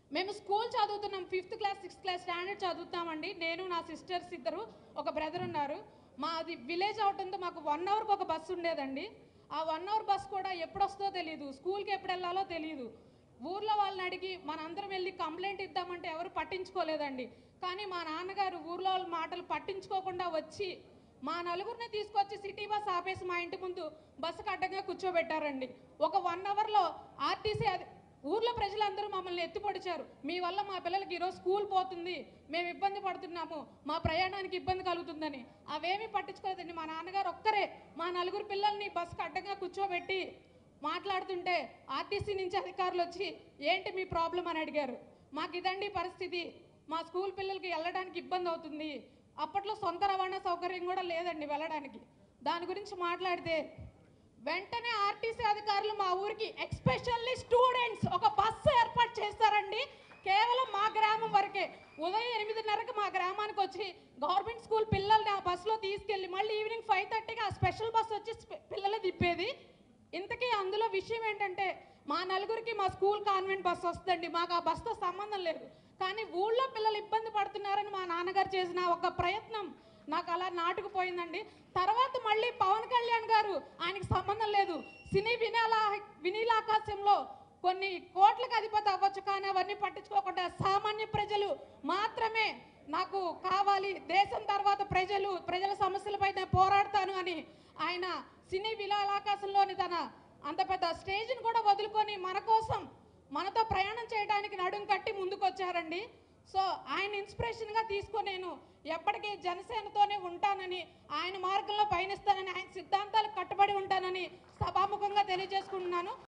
మేము స్కూల్ చదువుతున్నాం fifth class sixth class standard చదువుతామండి నేను నా సిస్టర్స్ ఇద్దరు ఒక బ్రదర్ ఉన్నారు మాది విలేజ్ అవటంతో మాకు వన్ అవర్కి ఒక బస్సు ఉండేదండి ఆ వన్ అవర్ బస్ కూడా ఎప్పుడు వస్తుందో తెలియదు స్కూల్కి ఎప్పుడు వెళ్ళాలో తెలియదు ఊర్లో వాళ్ళని అడిగి మనందరం వెళ్ళి కంప్లైంట్ ఇద్దామంటే ఎవరు పట్టించుకోలేదండి కానీ మా నాన్నగారు ఊర్లో వాళ్ళ మాటలు పట్టించుకోకుండా వచ్చి మా నలుగురిని తీసుకొచ్చి సిటీ బస్ ఆపేసి మా ఇంటి ముందు బస్సుకు అడ్డంగా కూర్చోబెట్టారండి ఒక వన్ అవర్లో ఆర్టీసీ అది ఊర్లో ప్రజలందరూ మమ్మల్ని ఎత్తిపొడిచారు మీ వల్ల మా పిల్లలకి ఈరోజు స్కూల్ పోతుంది మేము ఇబ్బంది పడుతున్నాము మా ప్రయాణానికి ఇబ్బంది కలుగుతుందని అవేమీ పట్టించుకోలేదండి మా నాన్నగారు ఒక్కరే మా నలుగురు పిల్లల్ని బస్సుకు అడ్డంగా కూర్చోబెట్టి మాట్లాడుతుంటే ఆర్టీసీ నుంచి అధికారులు వచ్చి ఏంటి మీ ప్రాబ్లం అని అడిగారు మాకు ఇదండి పరిస్థితి మా స్కూల్ పిల్లలకి వెళ్ళడానికి ఇబ్బంది అవుతుంది అప్పట్లో సొంత రవాణా సౌకర్యం కూడా లేదండి వెళ్ళడానికి దాని గురించి మాట్లాడితే వెంటనే ఆర్టీసీ అధికారులు మా ఊరికి ఎక్స్పెషల్లీ స్టూడెంట్స్ ఒక బస్సు ఏర్పాటు చేస్తారండి కేవలం మా గ్రామం వరకే ఉదయం ఎనిమిదిన్నరకు మా గ్రామానికి వచ్చి గవర్నమెంట్ స్కూల్ పిల్లల్ని ఆ బస్సులో తీసుకెళ్ళి మళ్ళీ ఈవినింగ్ ఫైవ్ థర్టీకి ఆ స్పెషల్ బస్ వచ్చి స్పె- పిల్లలు తిప్పేది ఇంతకీ అందులో విషయం ఏంటంటే మా నలుగురికి మా స్కూల్ కాన్వెంట్ బస్సు వస్తుందండి మాకు ఆ బస్సుతో సంబంధం లేదు కానీ ఊళ్ళో పిల్లలు ఇబ్బంది పడుతున్నారని మా నాన్నగారు చేసిన ఒక ప్రయత్నం నాకు అలా నాటుకుపోయిందండి తర్వాత మళ్ళీ పవన్ కళ్యాణ్ గారు ఆయనకి సంబంధం లేదు సినీ వినాలా వినీలాకాశంలో కొన్ని కోట్లకు అధిపతి అవ్వచ్చు కానీ అవన్నీ పట్టించుకోకుండా సామాన్య ప్రజలు మాత్రమే నాకు కావాలి దేశం తర్వాత ప్రజలు ప్రజల సమస్యలపై నేను పోరాడతాను అని ఆయన సినీ విలాలాకాశంలోని తన అంత పెద్ద స్టేజ్ని కూడా వదులుకొని మన కోసం మనతో ప్రయాణం చేయడానికి నడుం కట్టి ముందుకు వచ్చారండి సో ఆయన ఇన్స్పిరేషన్ గా తీసుకొని నేను ఎప్పటికీ జనసేనతోనే ఉంటానని ఆయన మార్గంలో పయనిస్తానని ఆయన సిద్ధాంతాలకు కట్టుబడి ఉంటానని సభాముఖంగా తెలియజేసుకుంటున్నాను